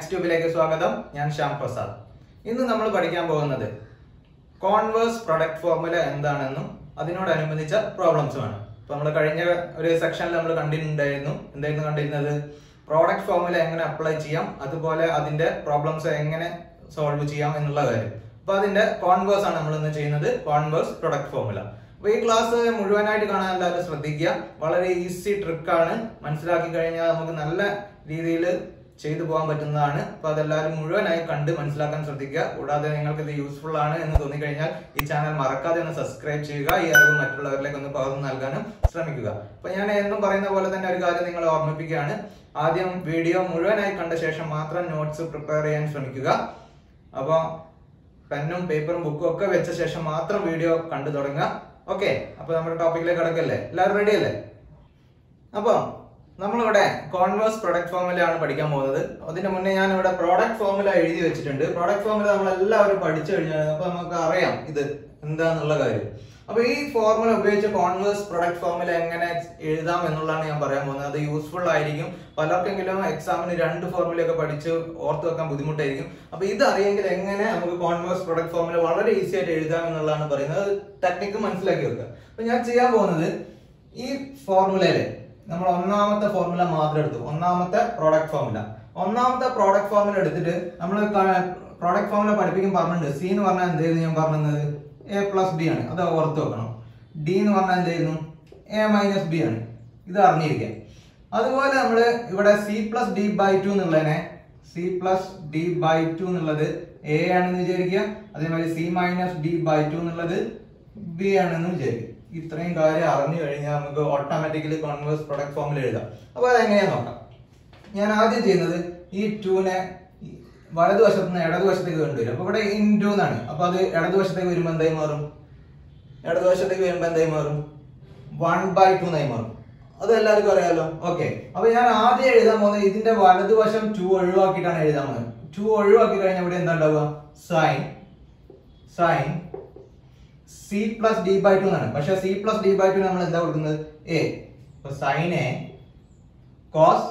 maths ട്യൂബിലേക്ക് സ്വാഗതം ഞാൻ ശ്യാം പ്രസാദ് ഇന്ന് നമ്മൾ പഠിക്കാൻ പോകുന്നത് കോൺവേഴ്സ് പ്രൊഡക്റ്റ് ഫോർമുല എന്താണെന്നും അതിനോടനുബന്ധിച്ച പ്രോബ്ലംസുമാണ് ഇപ്പൊ നമ്മൾ കഴിഞ്ഞ ഒരു സെക്ഷനിൽ നമ്മൾ കണ്ടിട്ടുണ്ടായിരുന്നു എന്തായിരുന്നു കണ്ടിരുന്നത് പ്രോഡക്റ്റ് ഫോർമുല എങ്ങനെ അപ്ലൈ ചെയ്യാം അതുപോലെ അതിന്റെ പ്രോബ്ലംസ് എങ്ങനെ സോൾവ് ചെയ്യാം എന്നുള്ള കാര്യം അപ്പൊ അതിന്റെ കോൺവേഴ്സ് ആണ് നമ്മൾ ഇന്ന് ചെയ്യുന്നത് കോൺവേഴ്സ് പ്രൊഡക്റ്റ് ഫോർമുല അപ്പൊ ഈ ക്ലാസ് മുഴുവനായിട്ട് കാണാൻ എല്ലാവരും ശ്രദ്ധിക്കുക വളരെ ഈസി ട്രിക്കാണ് മനസ്സിലാക്കി കഴിഞ്ഞാൽ നമുക്ക് നല്ല രീതിയിൽ ചെയ്തു പോകാൻ പറ്റുന്നതാണ് അപ്പൊ അതെല്ലാവരും മുഴുവനായി കണ്ട് മനസ്സിലാക്കാൻ ശ്രദ്ധിക്കുക കൂടാതെ നിങ്ങൾക്ക് ഇത് യൂസ്ഫുൾ ആണ് എന്ന് തോന്നിക്കഴിഞ്ഞാൽ ഈ ചാനൽ മറക്കാതെ ഒന്ന് സബ്സ്ക്രൈബ് ചെയ്യുക ഈ അറിവ് മറ്റുള്ളവരിലേക്ക് ഒന്ന് പകർന്നു നൽകാനും ശ്രമിക്കുക അപ്പൊ ഞാൻ എന്നും പറയുന്ന പോലെ തന്നെ ഒരു കാര്യം നിങ്ങളെ ഓർമ്മിപ്പിക്കുകയാണ് ആദ്യം വീഡിയോ മുഴുവനായി കണ്ട ശേഷം മാത്രം നോട്ട്സ് പ്രിപ്പയർ ചെയ്യാൻ ശ്രമിക്കുക അപ്പോൾ പെന്നും പേപ്പറും ബുക്കും ഒക്കെ വെച്ച ശേഷം മാത്രം വീഡിയോ കണ്ടു തുടങ്ങുക ഓക്കെ അപ്പൊ നമ്മുടെ ടോപ്പിക്കിലേക്ക് കിടക്കല്ലേ എല്ലാവരും റെഡി അല്ലേ അപ്പൊ നമ്മളിവിടെ കോൺവേഴ്സ് പ്രൊഡക്റ്റ് ഫോർമുലയാണ് പഠിക്കാൻ പോകുന്നത് അതിന് മുന്നേ ഞാൻ ഇവിടെ പ്രോഡക്റ്റ് ഫോർമുല എഴുതി വെച്ചിട്ടുണ്ട് പ്രോഡക്റ്റ് ഫോർമുല നമ്മൾ എല്ലാവരും പഠിച്ചു കഴിഞ്ഞാൽ അപ്പൊ നമുക്ക് അറിയാം ഇത് എന്താന്നുള്ള കാര്യം അപ്പൊ ഈ ഫോർമുല ഉപയോഗിച്ച് കോൺവേഴ്സ് പ്രൊഡക്റ്റ് ഫോർമുല എങ്ങനെ എഴുതാം എന്നുള്ളതാണ് ഞാൻ പറയാൻ പോകുന്നത് അത് യൂസ്ഫുൾ ആയിരിക്കും പലർക്കെങ്കിലും എക്സാമിന് രണ്ട് ഫോർമുലയൊക്കെ പഠിച്ച് ഓർത്ത് വെക്കാൻ ബുദ്ധിമുട്ടായിരിക്കും അപ്പൊ ഇത് അറിയെങ്കിൽ എങ്ങനെ നമുക്ക് കോൺവേഴ്സ് പ്രൊഡക്റ്റ് ഫോർമുല വളരെ ഈസി ആയിട്ട് എഴുതാം എന്നുള്ളതാണ് പറയുന്നത് ടെക്നിക്ക് മനസ്സിലാക്കി വെക്കുക അപ്പൊ ഞാൻ ചെയ്യാൻ പോകുന്നത് ഈ ഫോർമുലയില് നമ്മൾ ഒന്നാമത്തെ ഫോർമുല മാത്രം എടുത്തു ഒന്നാമത്തെ പ്രോഡക്റ്റ് ഫോർമുല ഒന്നാമത്തെ പ്രോഡക്റ്റ് ഫോർമുല എടുത്തിട്ട് നമ്മൾ പ്രോഡക്റ്റ് ഫോർമുല പഠിപ്പിക്കും പറഞ്ഞിട്ടുണ്ട് സി എന്ന് പറഞ്ഞാൽ എന്തായിരുന്നു ഞാൻ പറഞ്ഞത് എ പ്ലസ് ബി ആണ് അത് ഓർത്ത് വെക്കണം ഡി എന്ന് പറഞ്ഞാൽ എന്തായിരുന്നു എ മൈനസ് ബി ആണ് ഇത് അറിഞ്ഞിരിക്കുക അതുപോലെ നമ്മൾ ഇവിടെ C plus D by two എന്നുള്ളതിനെ C plus D by two എന്നുള്ളത് എ ആണെന്ന് വിചാരിക്കുക അതേമാതിരി C minus D by two എന്നുള്ളത് ബി ആണെന്ന് വിചാരിക്കുക ഇത്രയും കാര്യം അറിഞ്ഞു കഴിഞ്ഞാൽ നമുക്ക് ഓട്ടോമാറ്റിക്കലി കോൺവേഴ്സ് പ്രൊഡക്റ്റ് ഫോമിൽ എഴുതാം അപ്പൊ അതെങ്ങനെയാ നോക്കാം ഞാൻ ആദ്യം ചെയ്യുന്നത് ഈ ടൂനെ വലതുവശത്ത് നിന്ന് ഇടതുവശത്തേക്ക് കൊണ്ടുവരും അപ്പൊ ഇവിടെ ഇൻ ടു എന്നാണ് അപ്പൊ അത് ഇടതുവശത്തേക്ക് വരുമ്പോൾ എന്തായി മാറും ഇടതുവശത്തേക്ക് വരുമ്പോൾ എന്തായി മാറും വൺ ബൈ ടു എന്നായി മാറും അത് എല്ലാവർക്കും അറിയാലോ ഓക്കെ അപ്പൊ ഞാൻ ആദ്യം എഴുതാൻ പോകുന്നത് ഇതിന്റെ വലതുവശം ടു ഒഴിവാക്കിയിട്ടാണ് എഴുതാൻ പോകുന്നത് ടു ഒഴിവാക്കി കഴിഞ്ഞാൽ ഇവിടെ എന്താ ഉണ്ടാവുക sine sine C plus D by two എന്നാണ് പക്ഷെ C plus D by two നമ്മൾ എന്താ കൊടുക്കുന്നത് A sine A cos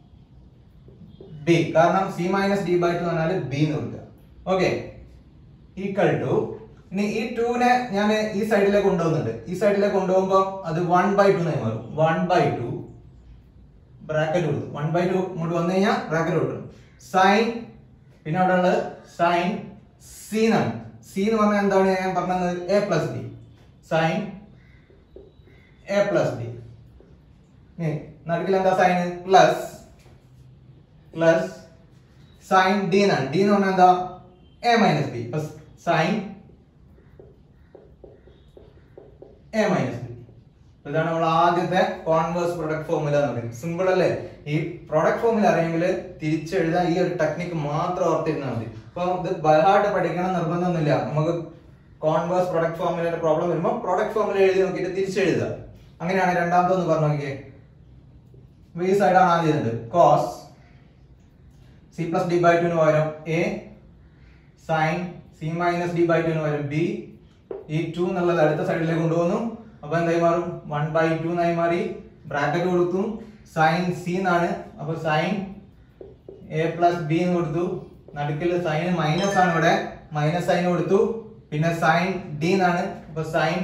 B കാരണം C minus D by two എന്ന് പറഞ്ഞാൽ ബി എന്ന് കൊടുക്കുക ഓക്കെ ഈക്വൽ ടു ഇനി ഈ ടൂനെ ഞാൻ ഈ സൈഡിലേക്ക് കൊണ്ടുപോകുന്നുണ്ട് ഈ സൈഡിലേക്ക് കൊണ്ടുപോകുമ്പോൾ അത് വൺ ബൈ ടു എന്നായി മാറും വൺ ബൈ ടു ബ്രാക്കറ്റ് കൊടുത്തു വൺ ബൈ ടു ഇങ്ങോട്ട് വന്നു കഴിഞ്ഞാൽ ബ്രാക്കറ്റ് കൊടുക്കും സൈൻ പിന്നെ അവിടെ ഉള്ളത് സൈൻ സി എന്നാണ് സി എന്ന് പറഞ്ഞാൽ എന്താണ് ഞാൻ പറഞ്ഞത് A plus B sine A plus B നടുക്കിൽ എന്താ sine plus plus sine D എന്നാണ് ഡി എന്ന് പറഞ്ഞാൽ എന്താ A minus B sine A minus B ഇതാണ് നമ്മൾ ആദ്യത്തെ കോൺവേഴ്സ് പ്രൊഡക്റ്റ് ഫോർമുല എന്ന് പറയുന്നത് സിമ്പിൾ അല്ലേ ഈ പ്രൊഡക്റ്റ് ഫോർമുല അറിയെങ്കിൽ തിരിച്ചെഴുതാൻ ഈ ഒരു ടെക്നിക്ക് മാത്രം ഓർത്തിരുന്നാൽ മതി അപ്പൊ ഇത് ബലമായിട്ട് പഠിക്കണം നിർബന്ധമൊന്നുമില്ല നമുക്ക് കോൺവേഴ്സ് പ്രൊഡക്റ്റ് ഫോർമുലയുടെ പ്രോബ്ലം വരുമ്പോൾ പ്രൊഡക്റ്റ് ഫോർമുല എഴുതി നോക്കിയിട്ട് തിരിച്ചെഴുതുക അങ്ങനെയാണ് രണ്ടാമത്തെ ഒന്ന് പറഞ്ഞു നോക്കിയേ അപ്പൊ ഈ സൈഡാണ് ആദ്യം ചെയ്യുന്നത് cos C plus D by ടുന് പകരം A sine C minus D by ടുന് പകരം ബി ഈ ടു എന്നുള്ളത് അടുത്ത സൈഡിലേക്ക് കൊണ്ടുപോകുന്നു അപ്പൊ എന്തായി മാറും വൺ ബൈ ടു എന്നായി മാറി ബ്രാക്കറ്റ് കൊടുത്തു സൈൻ സി എന്നാണ് അപ്പൊ സൈൻ എ പ്ലസ് ബി എന്ന് കൊടുത്തു നടുക്കിൽ സൈൻ മൈനസ് ആണ് ഇവിടെ മൈനസ് സൈൻ കൊടുത്തു പിന്നെ സൈൻ ഡി എന്നാണ് അപ്പൊ സൈൻ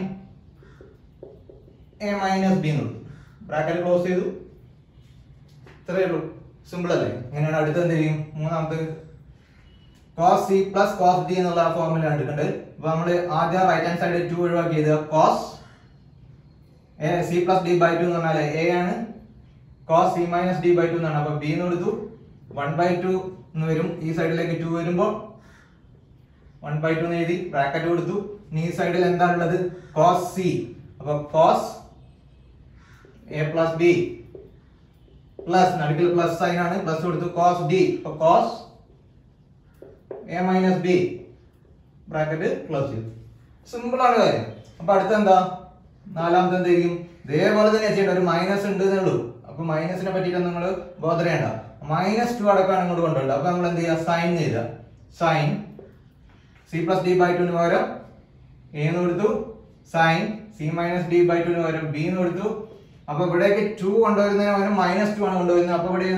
എ മൈനസ് ബി എന്ന് കൊടുത്തു ബ്രാക്കറ്റ് ക്ലോസ് ചെയ്തു ഇത്രയേ ഉള്ളൂ സിമ്പിൾ അല്ലേ ഇങ്ങനെയാണ് അടുത്ത് എന്ത് ചെയ്യും മൂന്നാമത്തെ cos C plus cos D എന്നുള്ള ഫോർമുല എടുക്കേണ്ടത് അപ്പൊ നമ്മൾ ആദ്യം റൈറ്റ് ഹാൻഡ് സൈഡ് ടു ഒഴിവാക്കി ചെയ്ത് cos A C plus D by two എന്ന് പറഞ്ഞാൽ എ ആണ് cos C minus D by two എന്നാണ് അപ്പൊ ബി എന്ന് കൊടുത്തു വൺ ബൈ ടു എന്ന് വരും ഈ സൈഡിലേക്ക് ടു വരുമ്പോൾ വൺ ബൈ ടു എന്ന് എഴുതി ബ്രാക്കറ്റ് കൊടുത്തു ഇനി ഈ സൈഡിൽ എന്താണ് ഉള്ളത് കോസ് സി അപ്പൊ cos A plus B plus നടുക്കിൽ പ്ലസ് സൈൻ ആണ് പ്ലസ് കൊടുത്തു കോസ് ഡി അപ്പൊ cos A minus B bracket close ചെയ്തു സിമ്പിൾ ആണ് കാര്യം അപ്പൊ അടുത്ത എന്താ നാലാമത്തെ എന്തായിരിക്കും ഇതേപോലെ തന്നെ ചെയ്യേണ്ട ഒരു മൈനസ് ഉണ്ട് എന്നേ ഉള്ളൂ അപ്പൊ മൈനസിനെ പറ്റിയിട്ട് നിങ്ങൾ ബോധർ ചെയ്യണ്ട മൈനസ് ടു അടക്കമാണ് ഇങ്ങോട്ട് കൊണ്ടുവരേണ്ടത് അപ്പൊ നമ്മൾ എന്ത് ചെയ്യുക സൈൻ ചെയ്ത sine C plus D by ടുന് പകരം എ എന്ന് കൊടുത്തു sine C minus D by ടുന് പകരം ബി എന്ന് കൊടുത്തു അപ്പൊ ഇവിടേക്ക് ടു കൊണ്ടുവരുന്നതിന് പകരം മൈനസ് ടു ആണ് കൊണ്ടുവരുന്നത് അപ്പൊ ഇവിടെ എഴുതുമ്പോൾ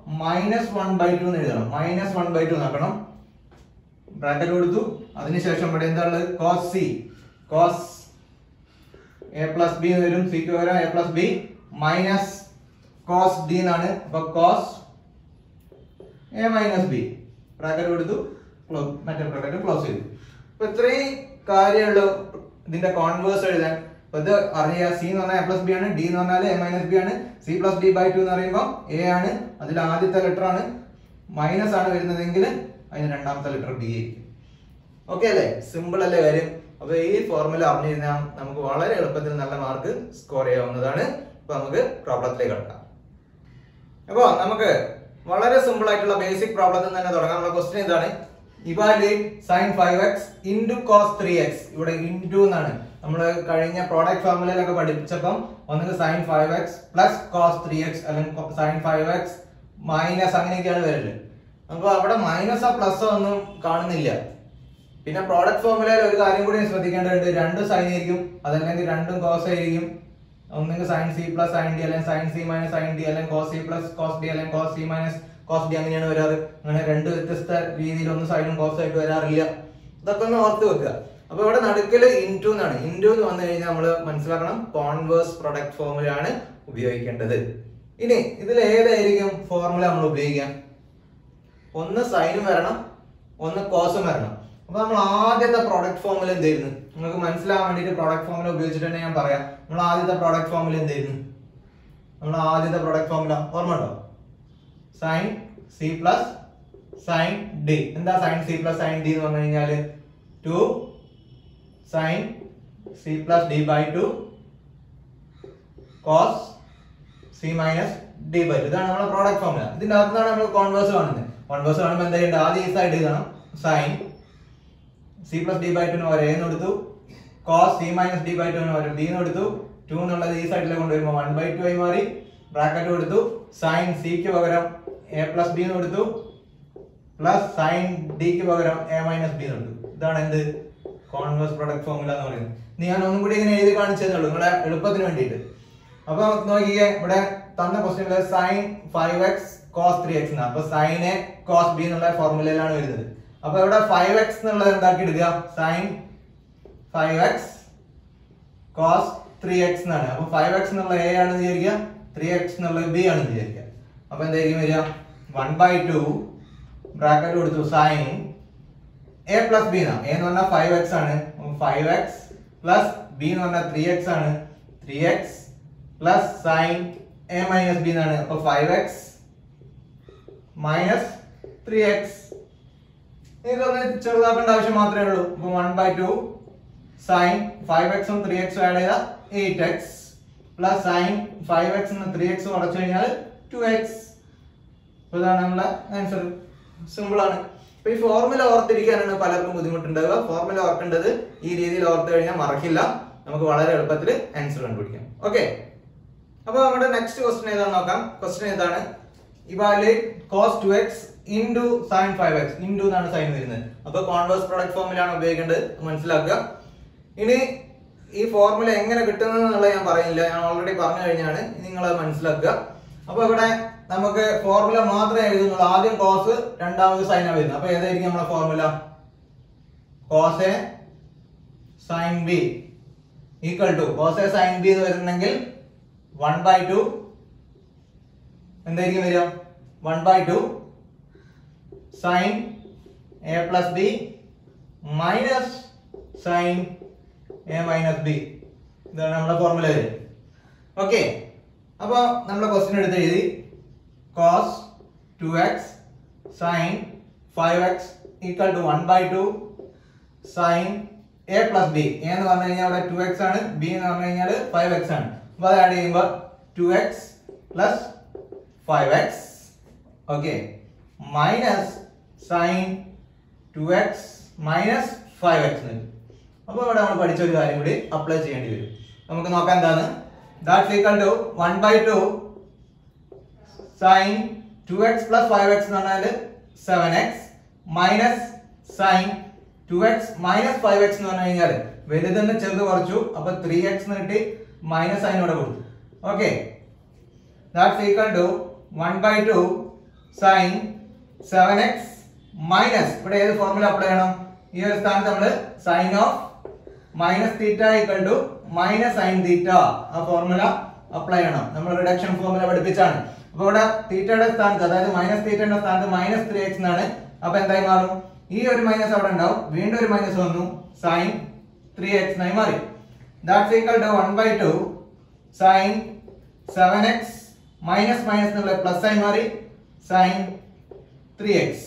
മൈനസ് വൺ ബൈ ടു എന്ന് എഴുതണം മൈനസ് വൺ ബൈ ടു നോക്കണം ബ്രാക്കറ്റ് കൊടുത്തു അതിനുശേഷം ഇവിടെ എന്താ ഉള്ളത് cos C cos A plus B എന്ന് വരും സിക്ക് പകരം A plus B minus cos D എന്നാണ് അപ്പൊ cos A minus B bracket കൊടുത്തു clo- മറ്റേ ബ്രാക്കറ്റ് ക്ലോസ് ചെയ്തു അപ്പൊ ഇത്രയും കാര്യമുള്ളൂ ഇതിന്റെ കോൺവേഴ്സ് എഴുതാൻ അപ്പൊ ഇത് അറിയാ സി എന്ന് പറഞ്ഞാൽ എ പ്ലസ് ബി ആണ് ഡി എന്ന് പറഞ്ഞാൽ എ മൈനസ് ബി ആണ് C plus D by two എന്ന് പറയുമ്പോൾ എ ആണ് അതിൽ ആദ്യത്തെ ലെറ്റർ ആണ് മൈനസ് ആണ് വരുന്നതെങ്കിൽ അതിന് രണ്ടാമത്തെ ലെറ്റർ ബി ആയിരിക്കും ഓക്കെ അല്ലേ സിമ്പിൾ അല്ലേ കാര്യം അപ്പൊ ഈ ഫോർമുല അറിഞ്ഞിരുന്നാൽ നമുക്ക് വളരെ എളുപ്പത്തിൽ നല്ല മാർക്ക് സ്കോർ ചെയ്യാവുന്നതാണ് അപ്പൊ നമുക്ക് പ്രോബ്ലത്തിലേക്ക് കടക്കാം അപ്പോ നമുക്ക് വളരെ സിമ്പിൾ ആയിട്ടുള്ള ബേസിക് പ്രോബ്ലത്തിൽ തന്നെ തുടങ്ങാനുള്ള ക്വസ്റ്റ്യൻ ഇതാണ് evaluate sine five X into cos three X ഇവിടെ ഇൻറ്റു എന്നാണ് നമ്മൾ കഴിഞ്ഞ പ്രോഡക്റ്റ് ഫോർമുലയിലൊക്കെ പഠിപ്പിച്ചപ്പം ഒന്നുകിൽ sine five X plus cos three X അല്ലെങ്കിൽ സൈൻ ഫൈവ് എക്സ് മൈനസ് അങ്ങനെയൊക്കെയാണ് വരല് അപ്പൊ അവിടെ മൈനസോ പ്ലസോ ഒന്നും കാണുന്നില്ല പിന്നെ പ്രോഡക്റ്റ് ഫോർമുലയിൽ ഒരു കാര്യം കൂടി ശ്രദ്ധിക്കേണ്ടതുണ്ട് രണ്ട് സൈൻ ആയിരിക്കും അതല്ലെങ്കിൽ രണ്ടും കോസ് ആയിരിക്കും ഒന്നുകിൽ sine C plus sine D അല്ലെങ്കിൽ sine C minus sine D അല്ലെങ്കിൽ cos C plus cos D അല്ലെങ്കിൽ cos C minus cos D അങ്ങനെയാണ് വരാറ് അങ്ങനെ രണ്ട് വ്യത്യസ്ത രീതിയിൽ ഒന്നും സൈനും കോസ് ആയിട്ട് വരാറില്ല ഇതൊക്കെ ഒന്ന് ഓർത്ത് വെക്കുക അപ്പൊ ഇവിടെ നടുക്കല് ഇൻറ്റു എന്നാണ് ഇൻറ്റു എന്ന് വന്നു കഴിഞ്ഞാൽ നമ്മൾ മനസ്സിലാക്കണം കോൺവേഴ്സ് പ്രൊഡക്റ്റ് ഫോർമുല ആണ് ഉപയോഗിക്കേണ്ടത് ഇനി ഇതിൽ ഏതായിരിക്കും ഫോർമുല നമ്മൾ ഉപയോഗിക്കുക ഒന്ന് സൈനും വരണം ഒന്ന് കോസും വരണം അപ്പൊ നമ്മൾ ആദ്യത്തെ പ്രോഡക്റ്റ് ഫോമിൽ എന്തായിരുന്നു നിങ്ങൾക്ക് മനസ്സിലാവാൻ വേണ്ടിയിട്ട് പ്രോഡക്റ്റ് ഫോമിൽ ഉപയോഗിച്ചിട്ട് തന്നെ ഞാൻ പറയാം നമ്മൾ ആദ്യത്തെ പ്രോഡക്റ്റ് ഫോമിൽ എന്തായിരുന്നു നമ്മൾ ആദ്യത്തെ പ്രോഡക്റ്റ് ഫോമുല ഓർമ്മ ഉണ്ടോ sine C plus sine D എന്താ sine C plus sine D എന്ന് പറഞ്ഞു കഴിഞ്ഞാല് two sine C plus D by two cos C minus D by two ഇതാണ് നമ്മുടെ പ്രോഡക്റ്റ് ഫോമുല ഇതിന്റെ അകത്താണ് നമ്മൾ കോൺവേഴ്സ് കാണുന്നത് കോൺവേഴ്സ് കാണുമ്പോൾ എന്താ ചെയ്യേണ്ടത് ആദ്യം ഈ സൈഡ് എഴുതണം sine C plus D by ടുന് പകരം എന്ന് കൊടുത്തു cos C minus D by ടുന് പകരം ഡി എന്ന് കൊടുത്തു ടു എന്നുള്ളത് ഈ സൈഡിലേക്ക് കൊണ്ടുവരുമ്പോൾ വൺ ബൈ ടു ആയി മാറി ബ്രാക്കറ്റ് കൊടുത്തു സൈൻ സിക്ക് പകരം എ പ്ലസ് ബി എന്ന് കൊടുത്തു പ്ലസ് സൈൻ ഡിക്ക് പകരം എ മൈനസ് ബി എന്ന് കൊടുത്തു ഇതാണ് എന്ത് കോൺവേഴ്സ് പ്രൊഡക്റ്റ് ഫോർമുല എന്ന് പറയുന്നത് ഇനി ഞാൻ ഒന്നും കൂടി ഇങ്ങനെ എഴുതി കാണിച്ചതേ ഉള്ളൂ നിങ്ങളെ എളുപ്പത്തിന് വേണ്ടിയിട്ട് അപ്പൊ നോക്കിയേ ഇവിടെ തന്ന ക്വസ്റ്റ്യനില് sine five X cos three X എന്നാണ് അപ്പൊ സൈൻ എ കോസ് ബി എന്നുള്ള ഫോർമുലയിലാണ് വരുന്നത് അപ്പൊ ഇവിടെ ഫൈവ് എക്സ് എന്നുള്ളത് എന്താക്കി എടുക്കുക sine five X cos three X എന്നാണ് അപ്പൊ ഫൈവ് എക്സ് എന്നുള്ള എ ആണെന്ന് വിചാരിക്കുക ത്രീ എക്സ് എന്നുള്ള ബി ആണെന്ന് വിചാരിക്കുക അപ്പൊ എന്തായിരിക്കും വരിക വൺ ബൈ ടു ബ്രാക്കറ്റ് കൊടുത്തു സൈൻ എ പ്ലസ് ബി എന്നാ എ എന്ന് പറഞ്ഞാൽ ഫൈവ് എക്സ് ആണ് ഫൈവ് എക്സ് പ്ലസ് ബി എന്ന് പറഞ്ഞാൽ ത്രീ എക്സ് ആണ് three X plus sine A minus B എന്നാണ് അപ്പൊ five X minus three X ഇതൊന്ന് ചെറുതാക്കേണ്ട ആവശ്യം മാത്രമേ ഉള്ളൂ അപ്പൊ one by two sine five എക്സും ത്രീ എക്സും ആഡ് ചെയ്താൽ eight X plus sine five X three X കുറച്ചു കഴിഞ്ഞാൽ ടു എക്സ് ഇതാണ് നമ്മളെ ആൻസർ സിമ്പിൾ ആണ് അപ്പൊ ഈ ഫോർമുല ഓർത്തിരിക്കാനാണ് പലർക്കും ബുദ്ധിമുട്ടുണ്ടാവുക ഫോർമുല ഓർക്കേണ്ടത് ഈ രീതിയിൽ ഓർത്ത് കഴിഞ്ഞാൽ മറക്കില്ല നമുക്ക് വളരെ എളുപ്പത്തിൽ ആൻസർ കണ്ടുപിടിക്കാം ഓക്കെ അപ്പൊ നമ്മുടെ നെക്സ്റ്റ് ക്വസ്റ്റ്യൻ ഏതാണെന്ന് നോക്കാം ക്വസ്റ്റ്യൻ ഏതാണ് evaluate cos two X into sine five X into എന്നാണ് സൈൻ വരുന്നത് അപ്പൊ കോൺവേഴ്സ് പ്രൊഡക്റ്റ് ഫോമിലാണ് ഉപയോഗിക്കേണ്ടത് മനസ്സിലാക്കുക ഇനി ഈ ഫോർമുല എങ്ങനെ കിട്ടുന്നത് എന്നുള്ളത് ഞാൻ പറയുന്നില്ല ഞാൻ ഓൾറെഡി പറഞ്ഞു കഴിഞ്ഞാണ് നിങ്ങൾ മനസ്സിലാക്കുക അപ്പൊ ഇവിടെ നമുക്ക് ഫോർമുല മാത്രമേ എഴുതുന്നുള്ളൂ ആദ്യം കോസ് രണ്ടാമത് സൈൻ വരുന്നത് അപ്പൊ ഏതായിരിക്കും നമ്മുടെ formula cos A sine B equal to cos A sine B എന്ന് വരുന്നെങ്കിൽ വൺ ബൈ ടു എന്തായിരിക്കും വരിക one by two sine A plus B minus sine A minus B ഇതാണ് നമ്മുടെ ഫോർമുല വരിക ഓക്കെ അപ്പൊ നമ്മളെ ക്വസ്റ്റ്യൻ എടുത്ത് എഴുതി cos two X sine five X equal to one by two sine A plus B A എന്ന് പറഞ്ഞു കഴിഞ്ഞാൽ അവിടെ ടു എക്സ് ആണ് ബി എന്ന് പറഞ്ഞു കഴിഞ്ഞാൽ ഫൈവ് എക്സ് ആണ് അപ്പൊ അത് ആഡ് ചെയ്യുമ്പോൾ two X plus five X okay minus sine two X minus five X അപ്പൊ ഇവിടെ നമ്മൾ പഠിച്ച ഒരു കാര്യം കൂടി അപ്ലൈ ചെയ്യേണ്ടി വരും നമുക്ക് നോക്കാം എന്താണ് that equal to one by two sine two X plus five X എന്ന് പറഞ്ഞാൽ seven X minus sine two X minus five X എന്ന് പറഞ്ഞു കഴിഞ്ഞാൽ വലുതെന്ന് ചെറുത് കുറച്ചു അപ്പൊ ത്രീ എക്സ് കിട്ടി മൈനസ് സൈൻ ഇവിടെ കൊടുത്തു okay that's equal to one by two sine seven X minus ഇവിടെ ഏത് ഫോർമുല അപ്ലൈ ചെയ്യണം ഈ ഒരു സ്ഥാനത്ത് നമ്മൾ sine of minus theta equal to minus sine തീറ്റ ആ ഫോർമുല അപ്ലൈ ചെയ്യണം നമ്മൾ റിഡക്ഷൻ ഫോർമുല പഠിപ്പിച്ചാണ് അപ്പൊ ഇവിടെ തീറ്റയുടെ സ്ഥാനത്ത് അതായത് മൈനസ് തീറ്റയുടെ സ്ഥാനത്ത് മൈനസ് ത്രീ എക്സ് എന്നാണ് അപ്പൊ എന്തായി മാറും ഈ ഒരു മൈനസ് അവിടെ ഉണ്ടാവും വീണ്ടും ഒരു മൈനസ് വന്നു സൈൻ ത്രീ എക്സ് ആയി മാറി that's equal to one by two sine seven X minus minus എന്നുള്ള പ്ലസ് ആയി മാറി സൈൻ ത്രീ എക്സ്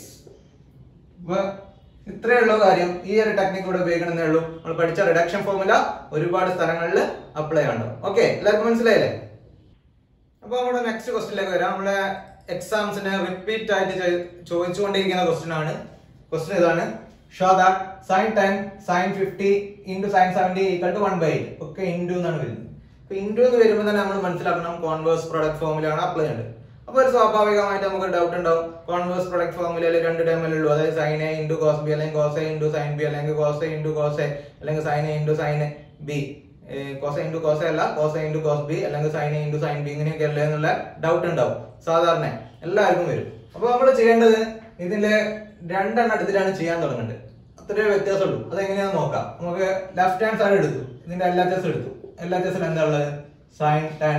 ഇത്രയേ ഉള്ളൂ കാര്യം ഈ ഒരു ടെക്നിക്ക് കൂടെ ഉപയോഗിക്കണമെന്നേ ഉള്ളൂ നമ്മൾ പഠിച്ച റിഡക്ഷൻ ഫോർമുല ഒരുപാട് സ്ഥലങ്ങളിൽ അപ്ലൈ ചെയ്യണം ഓക്കെ എല്ലാവർക്കും മനസ്സിലായില്ലേ അപ്പൊ നമ്മുടെ നെക്സ്റ്റ് ക്വസ്റ്റിലേക്ക് വരാം നമ്മളെ എക്സാംസിന് റിപ്പീറ്റ് ആയിട്ട് ചോ- ചോദിച്ചുകൊണ്ടിരിക്കുന്ന ക്വസ്റ്റ്യൻ ആണ് ക്വസ്റ്റ്യൻ ഇതാണ് show that sine ten sine fifty into sine seventy equal to one by eight ഒക്കെ ഇൻറ്റു എന്നാണ് വരുന്നത് അപ്പൊ ഇൻറ്റു എന്ന് വരുമ്പോൾ തന്നെ നമ്മൾ മനസ്സിലാക്കണം കോൺവേഴ്സ് പ്രൊഡക്റ്റ് ഫോമുലയാണ് അപ്ലൈ ചെയ്യേണ്ടത് അപ്പൊ ഒരു സ്വാഭാവികമായിട്ട് നമുക്ക് ഡൗട്ട് ഉണ്ടാവും കോൺവേഴ്സ് പ്രൊഡക്റ്റ് ഫോമുലയിൽ രണ്ട് ടൈമിലേ ഉള്ളൂ അതായത് sine A into cos B അല്ലെങ്കിൽ cos A into sine B അല്ലെങ്കിൽ cos A into cos A അല്ലെങ്കിൽ sine A into sine B cos into cos അല്ല കോസ് ഇൻറ്റു കോസ് ബി അല്ലെങ്കിൽ സൈൻ ഇൻറ്റു സൈൻ ബി ഇങ്ങനെയൊക്കെ അല്ലേ എന്നുള്ള doubt ഉണ്ടാവും സാധാരണ എല്ലാവർക്കും വരും അപ്പൊ നമ്മൾ ചെയ്യേണ്ടത് ഇതിന്റെ രണ്ടെണ്ണം എടുത്തിട്ടാണ് ചെയ്യാൻ തുടങ്ങേണ്ടത് അത്രേ വ്യത്യാസമുള്ളൂ അതെങ്ങനെയാന്ന് നോക്കാം നമുക്ക് ലെഫ്റ്റ് ഹാൻഡ് സൈഡ് എടുത്തു ഇതിന്റെ എല്ലാ ചെസ് എടുത്തു എല്ലാ ചെസ്സിൽ എന്താ ഉള്ളത് sine ten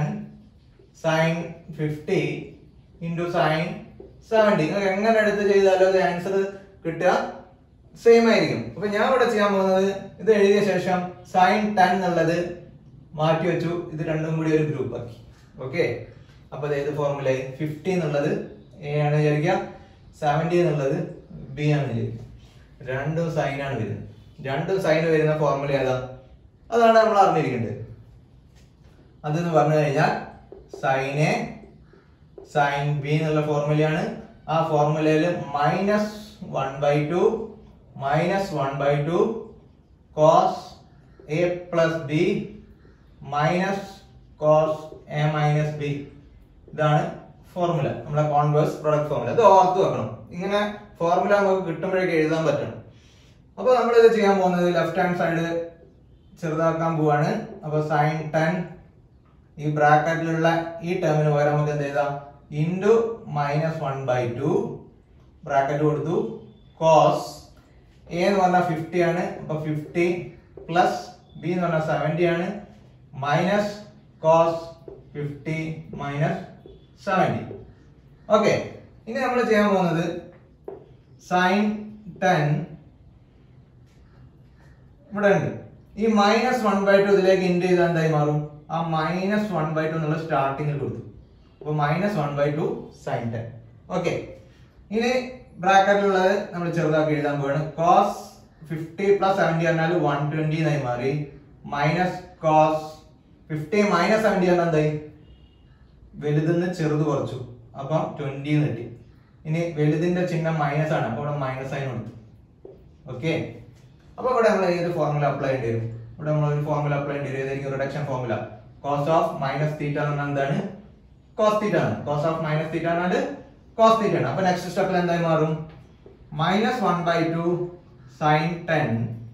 sine fifty into sine seventy നിങ്ങൾക്ക് എങ്ങനെ എടുത്ത് ചെയ്താലും അത് ആൻസർ കിട്ടുക സെയിം ആയിരിക്കും അപ്പൊ ഞാൻ ഇവിടെ ചെയ്യാൻ പോകുന്നത് ഇത് എഴുതിയ ശേഷം സൈൻ ടെൻ എന്നുള്ളത് മാറ്റി വെച്ചു ഇത് രണ്ടും കൂടി ഒരു ഗ്രൂപ്പ് ആക്കി ഓക്കെ അപ്പൊ ഇത് ഏത് ഫോർമുല ഫിഫ്റ്റി എന്നുള്ളത് എ ആണ് വിചാരിക്കുക സെവൻറ്റി എന്നുള്ളത് ബി ആണ് വിചാരിക്കുക രണ്ടും സൈൻ ആണ് വരുന്നത് രണ്ടും സൈൻ വരുന്ന ഫോർമുല ഏതാ അതാണ് നമ്മൾ അറിഞ്ഞിരിക്കേണ്ടത് അതെന്ന് പറഞ്ഞു കഴിഞ്ഞാൽ സൈൻ എ സൈൻ ബി എന്നുള്ള ഫോർമുലയാണ് ആ ഫോർമുലയിൽ minus one by two minus one by two cos A plus B minus cos A minus B ഇതാണ് ഫോർമുല നമ്മളെ കോൺവേഴ്സ് പ്രൊഡക്റ്റ് ഫോർമുല ഇത് ഓർത്ത് വെക്കണം ഇങ്ങനെ ഫോർമുല നമുക്ക് കിട്ടുമ്പോഴേക്ക് എഴുതാൻ പറ്റണം അപ്പൊ നമ്മൾ ഇത് ചെയ്യാൻ പോകുന്നത് ലെഫ്റ്റ് ഹാൻഡ് സൈഡ് ചെറുതാക്കാൻ പോവാണ് അപ്പൊ സൈൻ ടെൻ ഈ ബ്രാക്കറ്റിലുള്ള ഈ ടേമിന് പകരം നമുക്ക് എന്ത് ചെയ്താം into minus one by two bracket കൊടുത്തു കോസ് എ എന്ന് പറഞ്ഞാൽ ഫിഫ്റ്റി ആണ് അപ്പൊ ഫിഫ്റ്റി പ്ലസ് ബി എന്ന് പറഞ്ഞാൽ സെവൻറ്റി ആണ് minus cos fifty minus seventy okay ഇനി നമ്മൾ ചെയ്യാൻ പോകുന്നത് സൈൻ ടെൻ ഇവിടെ ഉണ്ട് ഈ മൈനസ് വൺ ബൈ ടു ഇതിലേക്ക് ഇൻറ്റു ചെയ്താൽ എന്തായി മാറും ആ മൈനസ് വൺ ബൈ ടു എന്നുള്ള സ്റ്റാർട്ടിങ്ങിൽ കൊടുത്തു അപ്പൊ minus one by two sine ten okay ഇനി ബ്രാക്കറ്റിലുള്ളത് നമ്മൾ ചെറുതാക്കി എഴുതാൻ പോവാണ് കോസ് ഫിഫ്റ്റി പ്ലസ് സെവൻറ്റി പറഞ്ഞാൽ വൺ ട്വന്റി എന്നായി മാറി minus cos fifty minus seventy പറഞ്ഞാൽ എന്തായി വലുതിന്ന് ചെറുത് കുറച്ചു അപ്പം ട്വന്റി കിട്ടി ഇനി വലുതിന്റെ ചിഹ്നം മൈനസ് ആണ് അപ്പൊ ഇവിടെ മൈനസ് സൈൻ കൊടുത്തു ഓക്കെ അപ്പൊ ഇവിടെ നമ്മൾ ഏത് ഫോർമുല അപ്ലൈ ചെയ്യേണ്ടി വരും ഇവിടെ നമ്മൾ ഒരു ഫോർമുല അപ്ലൈ ചെയ്യേണ്ടി വരും ഏതായിരിക്കും reduction formula cos of minus theta എന്ന് പറഞ്ഞാൽ എന്താണ് കോസ് തീറ്റ ആണ് കോസ് ഓഫ് മൈനസ് തീറ്റ എന്നാൽ കോസ് തീറ്റ ആണ് അപ്പൊ നെക്സ്റ്റ് സ്റ്റെപ്പിൽ എന്തായി മാറും minus one by two sine ten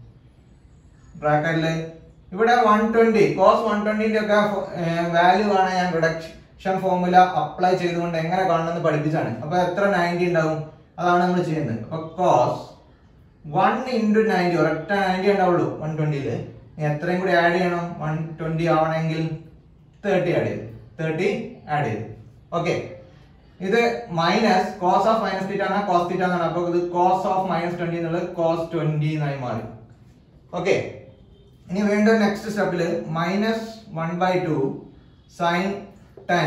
ബ്രാക്കറ്റില് ഇവിടെ വൺ ട്വന്റി കോസ് വൺ ട്വന്റിന്റെ ഒക്കെ വാല്യൂ ആണ് ഞാൻ റിഡക്ഷൻ ഫോർമുല അപ്ലൈ ചെയ്തുകൊണ്ട് എങ്ങനെ കാണണമെന്ന് പഠിപ്പിച്ചാണ് അപ്പൊ എത്ര നയൻറ്റി ഉണ്ടാവും അതാണ് നമ്മൾ ചെയ്യുന്നത് അപ്പൊ കോസ് വൺ ഇൻറ്റു നയൻറ്റി ഒരൊറ്റ നയൻറ്റി ഉണ്ടാവുള്ളൂ വൺ ട്വന്റിയില് എത്രയും കൂടി ആഡ് ചെയ്യണം വൺ ട്വന്റി ആവണമെങ്കിൽ തേർട്ടി ആഡ് ചെയ്തു തേർട്ടി ആഡ് ചെയ്തു ഓക്കെ ഇത് minus cos of minus theta ആണ് കോസ് തീറ്റ എന്നാണ് അപ്പൊ ഇത് കോസ് ഓഫ് മൈനസ് ട്വന്റി എന്നുള്ളത് കോസ് ട്വന്റി എന്നായി മാറി ഓക്കെ ഇനി വീണ്ടും നെക്സ്റ്റ് സ്റ്റെപ്പിൽ minus one by two sine ten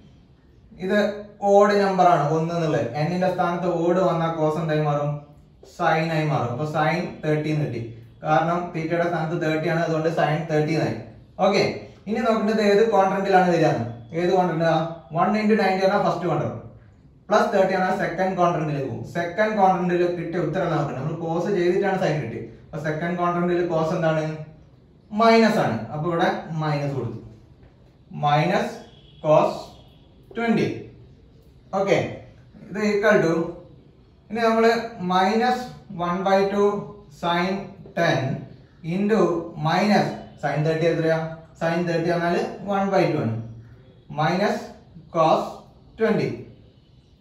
ഇത് ഓഡ് നമ്പർ ആണ് ഒന്ന് എന്നുള്ളത് എന്നിന്റെ സ്ഥാനത്ത് ഓഡ് വന്നാൽ കോസ് എന്തായി മാറും സൈൻ ആയി മാറും അപ്പൊ സൈൻ തേർട്ടി കിട്ടി കാരണം തീറ്റയുടെ സ്ഥാനത്ത് തേർട്ടി ആണ് അതുകൊണ്ട് സൈൻ തേർട്ടി ആയി ഓക്കെ ഇനി നോക്കേണ്ടത് ഏത് ക്വാഡ്രന്റിലാണ് വരിക ഏത് ക്വാഡ്രന്റ് വൺ ഇൻറ്റു നയൻറ്റി പറഞ്ഞാൽ ഫസ്റ്റ് ക്വാഡ്രന്റ് പ്ലസ് തേർട്ടി ആണ് സെക്കൻഡ് ക്വാഡ്രന്റിലേക്ക് പോകും സെക്കൻഡ് ക്വാഡ്രന്റിൽ കിട്ടിയ ഉത്തരം നോക്കണം നമ്മൾ കോസ് ചെയ്തിട്ടാണ് സൈൻ കിട്ടിയത് അപ്പൊ സെക്കൻഡ് ക്വാഡ്രന്റിൽ കോസ് എന്താണ് മൈനസ് ആണ് അപ്പൊ ഇവിടെ മൈനസ് കൊടുത്തു മൈനസ് കോസ് ട്വന്റി ഓക്കെ ഇത് ഈക്വൽ ടു ഇനി നമ്മൾ minus one by two sine ten into minus sign thirty എത്രയാ സൈൻ തേർട്ടി പറഞ്ഞാൽ വൺ ബൈ ടു ആണ് minus cos twenty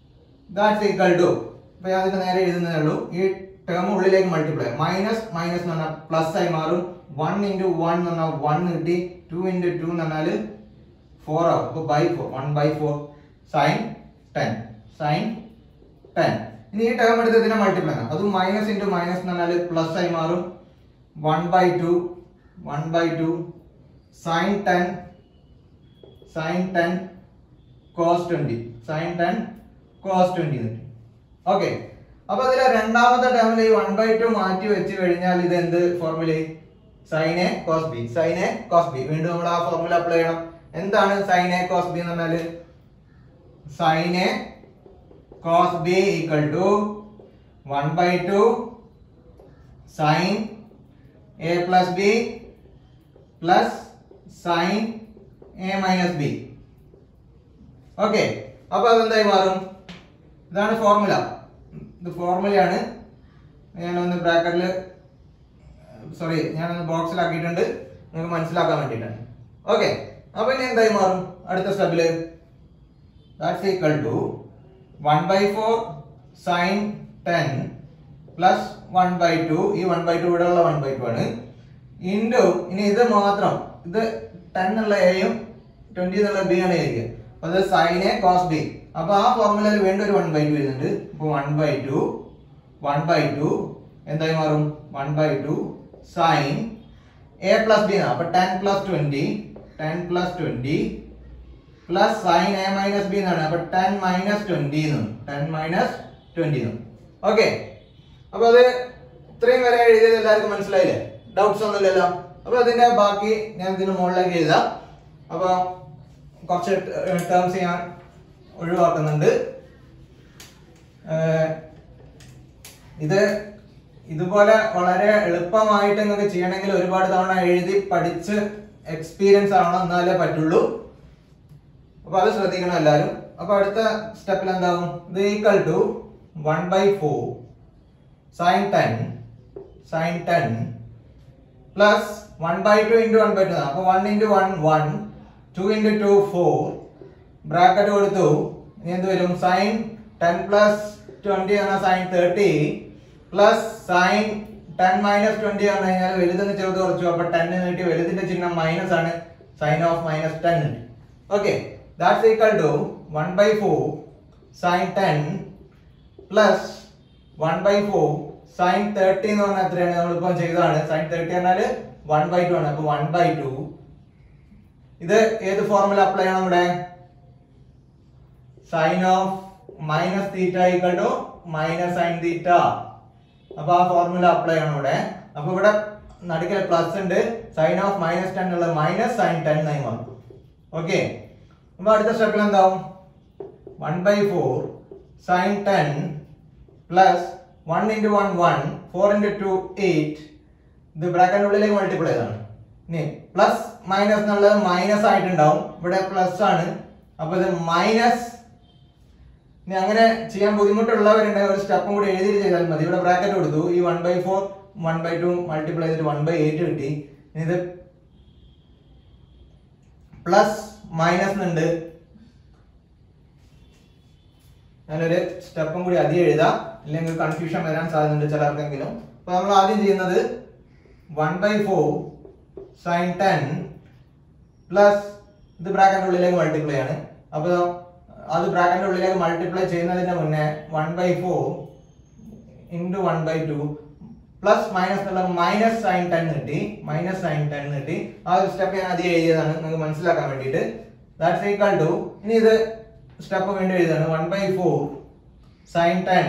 that's equal to ഇപ്പൊ ഞാൻ അതിന് നേരെ എഴുതുന്നതേ ഉള്ളൂ ഈ ടേം ഉള്ളിലേക്ക് മൾട്ടിപ്ലൈ മൈനസ് മൈനസ് എന്ന് പറഞ്ഞാൽ പ്ലസ് ആയി മാറും വൺ ഇൻറ്റു വൺ എന്ന് പറഞ്ഞാൽ വൺ കിട്ടി ടു ഇൻറ്റു ടു എന്ന് പറഞ്ഞാൽ ഫോർ ആവും അപ്പൊ by four one by four sine ten sine ten ഇനി ഈ ടേം എടുത്ത് ഇതിനെ മൾട്ടിപ്ലൈ ആണ് അതും മൈനസ് ഇൻറ്റു മൈനസ് എന്ന് പറഞ്ഞാൽ പ്ലസ് ആയി മാറും one by two one by two sine ten sine ten cos twenty sine ten cos twenty okay അപ്പൊ അതിലെ രണ്ടാമത്തെ ടേമിൽ ഈ വൺ ബൈ ടു മാറ്റി വെച്ച് കഴിഞ്ഞാൽ ഇത് എന്ത് formula sine A cos B sine A cos B വീണ്ടും നമ്മൾ ആ ഫോർമുല അപ്ലൈ ചെയ്യണം എന്താണ് സൈൻ എ കോസ് ബി എന്ന് പറഞ്ഞാല് sine A cos B equal to one by two sine A plus B plus sine A minus B okay അപ്പൊ അതെന്തായി മാറും ഇതാണ് ഫോർമുല ഇത് ഫോർമുലയാണ് ഞാനൊന്ന് ബ്രാക്കറ്റിൽ സോറി ഞാനൊന്ന് ബോക്സിലാക്കിയിട്ടുണ്ട് നിങ്ങൾക്ക് മനസ്സിലാക്കാൻ വേണ്ടിയിട്ടാണ് ഓക്കെ അപ്പൊ ഇനി എന്തായി മാറും അടുത്ത സ്റ്റെപ്പില് that's equal to one by four sine ten plus one by two ഈ വൺ ബൈ ടു ഇവിടെ ഉള്ള വൺ ബൈ ടു ആണ് ഇൻറ്റു ഇനി ഇത് മാത്രം ഇത് ടെൻ എന്നുള്ള എയും ട്വന്റി എന്നുള്ള ബി ആണ് ഏരിയ അപ്പൊ അത് സൈൻ എ കോസ് ബി അപ്പൊ ആ ഫോർമുലയിൽ വീണ്ടും ഒരു വൺ ബൈ ടു വരുന്നുണ്ട് അപ്പൊ one by two one by two എന്തായി മാറും one by two sine A plus B അപ്പൊ ten plus twenty ten plus twenty plus sine A minus B എന്നാണ് അപ്പൊ ടെൻ മൈനസ് ട്വന്റി എന്നും ടെൻ മൈനസ് ട്വന്റി എന്നും okay അപ്പൊ അത് ഇത്രയും വരെ എഴുതിയത് എല്ലാവർക്കും മനസ്സിലായില്ലേ ഡൗട്ട്സ് ഒന്നുമില്ലല്ലോ അപ്പൊ അതിന്റെ ബാക്കി ഞാൻ ഇതിന് മുകളിലേക്ക് എഴുതാം അപ്പൊ കുറച്ച് ടേംസ് ഞാൻ ഒഴിവാക്കുന്നുണ്ട് ഏർ ഇത് ഇതുപോലെ വളരെ എളുപ്പമായിട്ട് നിങ്ങൾക്ക് ചെയ്യണമെങ്കിൽ ഒരുപാട് തവണ എഴുതി പഠിച്ച് എക്സ്പീരിയൻസ് ആവണം എന്നാലേ പറ്റുള്ളൂ അപ്പൊ അത് ശ്രദ്ധിക്കണം എല്ലാവരും അപ്പൊ അടുത്ത സ്റ്റെപ്പിൽ എന്താവും ഇത് equal to one by four sine ten sine ten plus one by two into one by two അപ്പൊ one into one one two into two four bracket കൊടുത്തു ഇനി എന്ത് വരും സൈൻ ടെൻ പ്ലസ് ട്വന്റി എന്ന sine thirty plus sine ten minus twenty പറഞ്ഞു കഴിഞ്ഞാൽ വലുതെന്ന് ചെറുത് കുറച്ചു അപ്പൊ ടെൻ കിട്ടി വലുതിന്റെ ചിഹ്നം മൈനസ് ആണ് സൈൻ ഓഫ് മൈനസ് ടെൻ കിട്ടി okay that's equal to one by four sine ten plus one by four sine thirty എന്ന് പറഞ്ഞാൽ എത്രയാണ് നമ്മളിപ്പം ചെയ്തതാണ് സൈൻ തേർട്ടി പറഞ്ഞാല് വൺ ബൈ ടു ആണ് അപ്പൊ വൺ ബൈ ടു ഇത് ഏത് ഫോർമുല അപ്ലൈ ചെയ്യണം ഇവിടെ sine of minus theta equal to minus sine theta അപ്പൊ ആ ഫോർമുല അപ്ലൈ ചെയ്യണം ഇവിടെ അപ്പൊ ഇവിടെ നടുക്കൽ പ്ലസ് ഉണ്ട് സൈൻ ഓഫ് മൈനസ് ടെൻ ഉള്ളത് മൈനസ് സൈൻ ടെൻ ആയി മാറും ഓക്കെ അപ്പൊ അടുത്ത സ്റ്റെപ്പിൽ എന്താവും one by four sine ten plus one into one one four into two eight ഇത് ബ്രാക്കറ്റിന്റെ ഉള്ളിലേക്ക് മൾട്ടിപ്പിൾ ചെയ്താണ് ഇനി പ്ലസ് മൈനസ് എന്നുള്ളത് മൈനസ് ആയിട്ടുണ്ടാവും ഇവിടെ പ്ലസ് ആണ് അപ്പൊ ഇത് മൈനസ് ഇനി അങ്ങനെ ചെയ്യാൻ ബുദ്ധിമുട്ടുള്ളവരുണ്ട് ഒരു സ്റ്റെപ്പും കൂടി എഴുതി ചെയ്താൽ മതി ഇവിടെ ബ്രാക്കറ്റ് കൊടുത്തു ഈ one by four one by two multiply ചെയ്തിട്ട് വൺ ബൈ എയ്റ്റ് കിട്ടി ഇനി ഇത് പ്ലസ് മൈനസ് ഉണ്ട് ഞാനൊരു സ്റ്റെപ്പും കൂടി അധികം എഴുതാം ഇല്ലെങ്കിൽ കൺഫ്യൂഷൻ വരാൻ സാധ്യതയുണ്ട് ചിലർക്കെങ്കിലും അപ്പൊ നമ്മൾ ആദ്യം ചെയ്യുന്നത് one by four sine ten plus ഇത് ബ്രാക്കറ്റിന്റെ ഉള്ളിലേക്ക് മൾട്ടിപ്ലൈ ആണ് അപ്പൊ അത് ബ്രാക്കറ്റിന്റെ ഉള്ളിലേക്ക് മൾട്ടിപ്ലൈ ചെയ്യുന്നതിന് മുന്നേ one by four into one by two plus minus എന്നുള്ള മൈനസ് സൈൻ ടെൻ കിട്ടി മൈനസ് സൈൻ ടെൻ കിട്ടി ആ ഒരു സ്റ്റെപ്പ് ഞാൻ അധികം എഴുതിയതാണ് നിങ്ങൾക്ക് മനസ്സിലാക്കാൻ വേണ്ടിയിട്ട് ദാറ്റ്സ് ഈക്വൽ ടു ഇനി ഇത് സ്റ്റെപ്പ് വീണ്ടും എഴുതാണ് one by four sine ten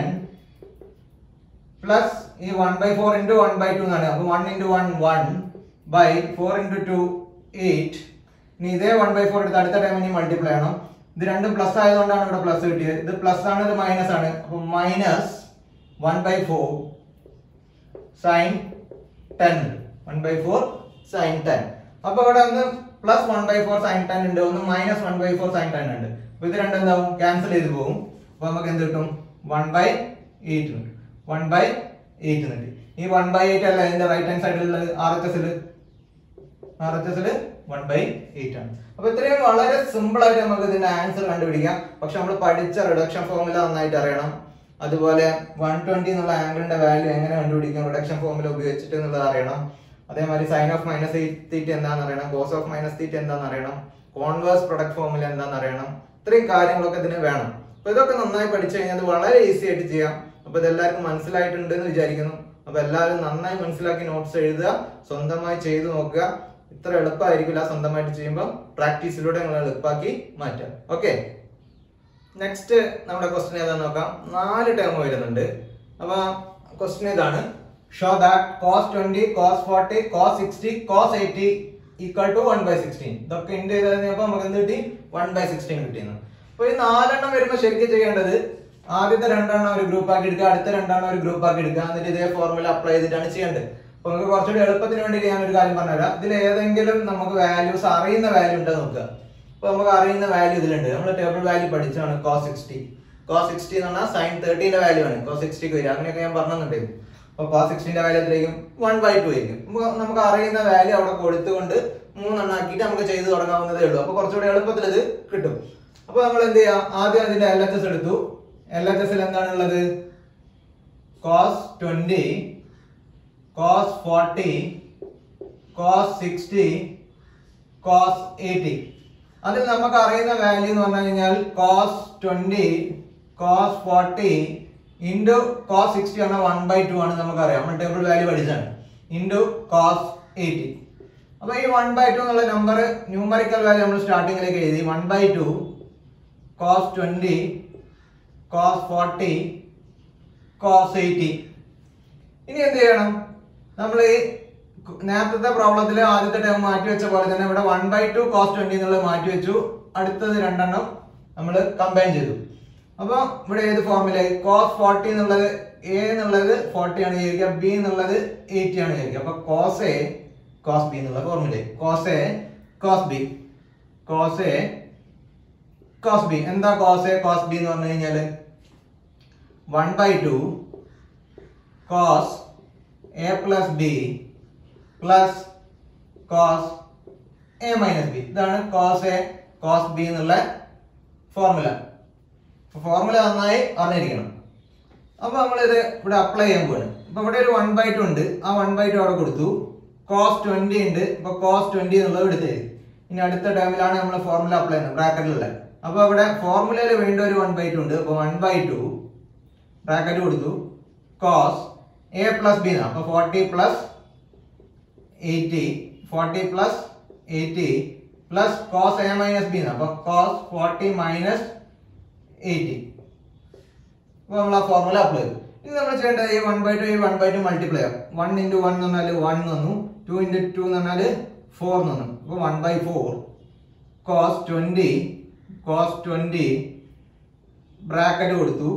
plus ഈ one by four into one by two എന്നാണ് അപ്പൊ one into one one by four into two eight ഇനി ഇതേ വൺ ബൈ ഫോർ എടുത്ത് അടുത്ത ടൈം ഇനി മൾട്ടിപ്ലൈ ചെയ്യണം ഇത് രണ്ടും പ്ലസ് ആയതുകൊണ്ടാണ് ഇവിടെ പ്ലസ് കിട്ടിയത് ഇത് പ്ലസ് ആണ് ഇത് മൈനസ് ആണ് അപ്പൊ minus one by four sine ten one by four sine ten അപ്പൊ ഇവിടെ ഒന്ന് plus one by four sine ten ഉണ്ട് ഒന്ന് minus one by four sine ten ഉണ്ട് അപ്പൊ ഇത് രണ്ടും എന്താവും ക്യാൻസൽ ചെയ്ത് പോകും അപ്പൊ നമുക്ക് എന്ത് കിട്ടും വൺ ബൈ എയ്റ്റ് കിട്ടും വൺ ബൈ എയ്റ്റ് കിട്ടി ഈ വൺ ബൈ എയ്റ്റ് അല്ല ഇതിന്റെ റൈറ്റ് ഹാൻഡ് സൈഡിലുള്ള ആർ എച്ച് എസിൽ ആർ എച്ച് എസിൽ വൺ ബൈ എയ്റ്റ് ആണ് അപ്പൊ ഇത്രയും വളരെ സിമ്പിൾ ആയിട്ട് നമുക്ക് ഇതിന്റെ ആൻസർ കണ്ടുപിടിക്കാം പക്ഷെ നമ്മൾ പഠിച്ച റിഡക്ഷൻ ഫോർമുല നന്നായിട്ട് അറിയണം അതുപോലെ വൺ ട്വന്റി എന്നുള്ള ആംഗിളിന്റെ വാല്യൂ എങ്ങനെ കണ്ടുപിടിക്കാം റിഡക്ഷൻ ഫോർമുല ഉപയോഗിച്ചിട്ട് എന്നുള്ളത് അറിയണം അതേമാതിരി സൈൻ ഓഫ് മൈനസ് തീറ്റ എന്താണെന്ന് അറിയണം കോസ് ഓഫ് മൈനസ് തീറ്റ എന്താണെന്ന് അറിയണം കോൺവേഴ്സ് പ്രൊഡക്റ്റ് ഫോർമുല എന്താണെന്ന് അറിയണം ഇത്രയും കാര്യങ്ങളൊക്കെ ഇതിന് വേണം അപ്പൊ ഇതൊക്കെ നന്നായി പഠിച്ചു കഴിഞ്ഞാൽ അത് വളരെ ഈസി ആയിട്ട് ചെയ്യാം അപ്പൊ ഇത് എല്ലാവർക്കും മനസ്സിലായിട്ടുണ്ട് എന്ന് വിചാരിക്കുന്നു അപ്പൊ എല്ലാവരും നന്നായി മനസ്സിലാക്കി നോട്ട്സ് എഴുതുക സ്വന്തമായി ചെയ്തു നോക്കുക ഇത്ര എളുപ്പമായിരിക്കില്ല സ്വന്തമായിട്ട് ചെയ്യുമ്പോൾ പ്രാക്ടീസിലൂടെ നിങ്ങൾ എളുപ്പമാക്കി മാറ്റുക ഓക്കെ നെക്സ്റ്റ് നമ്മുടെ ക്വസ്റ്റ്യൻ ഏതാന്ന് നോക്കാം നാല് ടേം വരുന്നുണ്ട് അപ്പൊ ക്വസ്റ്റ്യൻ ഇതാണ് show that cos twenty cos forty cos sixty cos eighty equal to one by sixteen ഇതൊക്കെ ഇൻഡ് ചെയ്ത് കഴിഞ്ഞപ്പോൾ നമുക്ക് എന്ത് കിട്ടി വൺ ബൈ സിക്സ്റ്റീൻ കിട്ടിയെന്ന് അപ്പൊ ഈ നാലെണ്ണം വരുമ്പോൾ ശരിക്കും ചെയ്യേണ്ടത് ആദ്യത്തെ രണ്ടെണ്ണം ഒരു ഗ്രൂപ്പ് ആക്കി എടുക്കുക അടുത്ത രണ്ടെണ്ണം ഒരു ഗ്രൂപ്പ് ആക്കി എടുക്കുക എന്നിട്ട് ഇതേ ഫോർമുല അപ്ലൈ ചെയ്തിട്ടാണ് ചെയ്യേണ്ടത് അപ്പൊ നമുക്ക് കുറച്ചുകൂടി എളുപ്പത്തിന് വേണ്ടി ഞാൻ ഒരു കാര്യം പറഞ്ഞുതരാം ഇതിൽ ഏതെങ്കിലും നമുക്ക് വാല്യൂസ് അറിയുന്ന വാല്യൂ ഉണ്ടോ നോക്കുക അപ്പൊ നമുക്ക് അറിയുന്ന വാല്യൂ ഇതിലുണ്ട് നമ്മൾ ടേബിൾ വാല്യൂ പഠിച്ചാണ് കോസ് സിക്സ്റ്റി കോസ് സിക്സ്റ്റി എന്ന് പറഞ്ഞാൽ സൈൻ തേർട്ടീന്റെ വാല്യൂ ആണ് കോസ് സിക്സ്റ്റിക്ക് വരിക അങ്ങനെയൊക്കെ ഞാൻ പറഞ്ഞിട്ടുണ്ടായിരുന്നു അപ്പൊ കോസ് സിക്സ്റ്റിന്റെ വാല്യൂ എത്രയായിരിക്കും വൺ ബൈ ടു ആയിരിക്കും നമുക്ക് നമുക്ക് അറിയുന്ന വാല്യൂ അവിടെ കൊടുത്തുകൊണ്ട് മൂന്നെണ്ണം ആക്കിയിട്ട് നമുക്ക് ചെയ്ത് തുടങ്ങാവുന്നതേ ഉള്ളൂ അപ്പൊ കുറച്ചുകൂടി എളുപ്പത്തിൽ ഇത് കിട്ടും അപ്പൊ നമ്മൾ എന്ത് ചെയ്യാം ആദ്യം അതിന്റെ എൽ എച്ച് എസ് എടുത്തു എൽ എച്ച് എസിൽ എന്താണുള്ളത് cos twenty cos forty cos sixty cos eighty അതിൽ നമുക്ക് അറിയുന്ന വാല്യൂ എന്ന് പറഞ്ഞു കഴിഞ്ഞാൽ cos twenty cos forty into cos sixty ആണ് വൺ ബൈ ടു ആണ് നമുക്കറിയാം നമ്മൾ ടേബിൾ വാല്യൂ പഠിച്ചാണ് ഇൻറ്റു കോസ് എയ്റ്റി അപ്പൊ ഈ വൺ ബൈ ടു എന്നുള്ള നമ്പർ ന്യൂമറിക്കൽ വാല്യൂ നമ്മൾ സ്റ്റാർട്ടിങ്ങിലേക്ക് എഴുതി one by two cos twenty cos forty cos eighty ഇനി എന്ത് ചെയ്യണം നമ്മൾ ഈ നേരത്തെ പ്രോബ്ലത്തിൽ ആദ്യത്തെ ടേം മാറ്റി വെച്ച പോലെ തന്നെ ഇവിടെ one by two cos twenty എന്നുള്ളത് മാറ്റി വെച്ചു അടുത്തത് രണ്ടെണ്ണം നമ്മൾ കമ്പൈൻ ചെയ്തു അപ്പൊ ഇവിടെ ഏത് ഫോർമുല കോസ് ഫോർട്ടി എന്നുള്ളത് എ എന്നുള്ളത് ഫോർട്ടി ആണ് ചോദിക്കുക ബി എന്നുള്ളത് എയ്റ്റി ആണ് ചോദിക്കുക അപ്പൊ കോസ് എ കോസ് ബി എന്നുള്ള formula cos A cos B cos A cos B എന്താ കോസ് എ കോസ് ബി എന്ന് പറഞ്ഞു കഴിഞ്ഞാല് one by two cos A plus B plus cos A minus B ഇതാണ് കോസ് എ കോസ് ബി എന്നുള്ള formula formula നന്നായി അറിഞ്ഞിരിക്കണം അപ്പൊ നമ്മളിത് ഇവിടെ അപ്ലൈ ചെയ്യാൻ പോവാണ് അപ്പൊ ഇവിടെ ഒരു വൺ ബൈ ടു ഉണ്ട് ആ വൺ ബൈ ടു അവിടെ കൊടുത്തു കോസ് ട്വന്റി ഉണ്ട് ഇപ്പൊ കോസ് ട്വന്റി എന്നുള്ളത് എടുത്തത് ഇനി അടുത്ത ടേമിലാണ് നമ്മൾ ഫോർമുല അപ്ലൈ ചെയ്യുന്നത് ബ്രാക്കറ്റിലുള്ള അപ്പൊ ഇവിടെ ഫോർമുലയിൽ വീണ്ടും ഒരു വൺ ബൈ ടു ഉണ്ട് അപ്പൊ വൺ ബൈ ടു ബ്രാക്കറ്റ് കൊടുത്തു കോസ് എ പ്ലസ് ബി അപ്പൊ forty plus eighty forty plus eighty plus cos A minus B അപ്പൊ കോസ് ഫോർട്ടി മൈനസ് എയ്റ്റി അപ്പൊ നമ്മൾ ആ ഫോർമുല അപ്ലൈ ചെയ്തു ഇനി നമ്മൾ ചെയ്യേണ്ടത് ഈ വൺ ബൈ ടു ഈ വൺ ബൈ ടു മൾട്ടിപ്ലൈ ആവും വൺ ഇൻറ്റു വൺ എന്ന് പറഞ്ഞാൽ വൺ വന്നു ടു ഇൻറ്റു ടു എന്ന് പറഞ്ഞാൽ ഫോർ വന്നു അപ്പൊ one by four cos twenty cos twenty bracket കൊടുത്തു